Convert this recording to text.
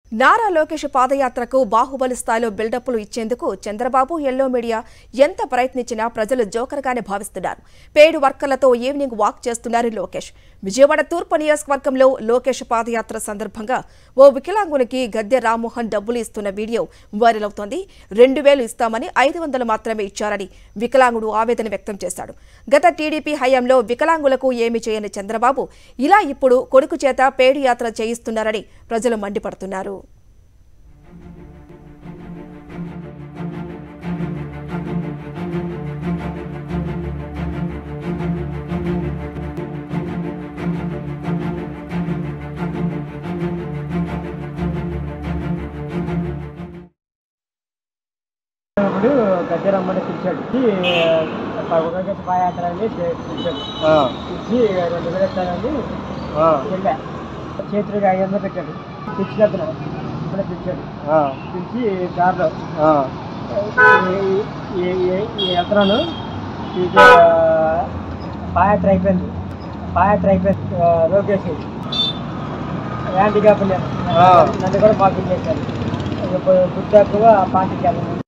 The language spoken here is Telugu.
నారా లోకేష్ పాదయాత్రకు బాహుబలి స్థాయిలో బిల్డప్లు ఇచ్చేందుకు చంద్రబాబు ఎల్లో మీడియా ఎంత ప్రయత్నించినా ప్రజలు జోకర్గానే భావిస్తున్నారు పేడు వర్కర్లతో ఈవినింగ్ వాక్ చేస్తున్నారు లోకేష్ విజయవాడ తూర్పు నియోజకవర్గంలో లోకేష్ పాదయాత్ర సందర్భంగా ఓ వికలాంగునికి గద్దె రామ్మోహన్ డబ్బులు ఇస్తున్న వీడియో వైరల్ అవుతోంది రెండు వేలు ఇస్తామని ఐదు వందలు మాత్రమే ఇచ్చారని వికలాంగుడు ఆవేదన వ్యక్తం చేశాడు గత టీడీపీ హయాంలో వికలాంగులకు ఏమీ చేయని చంద్రబాబు ఇలా ఇప్పుడు కొడుకు చేత పేడు యాత్ర చేయిస్తున్నారని ప్రజలు మండిపడుతున్నారు ఇప్పుడు గద్దె రమ్మని పిలిచాడు ఒకరికి పాయాత్ర అని పి- పిలిచాడు పిలిచి రెండు వేలు ఇస్తానని వెళ్ళా చేతులుగా ఐదు వందలు పెట్టాడు పిలిచినతను అప్పుడు పిలిచాడు పిలిచి దారిలో ఈ- ఈ- ఈ- ఈ వెళ్తున్నాను ఇది పాయాత్ర అయిపోయింది పాయాత్ర అయిపోయింది ఆ, లోకేష్ యాంటీ కాకుండా ఆ. నన్ను కూడా పంపించేశారు బుద్ధ పార్టీకి వెళ్ళను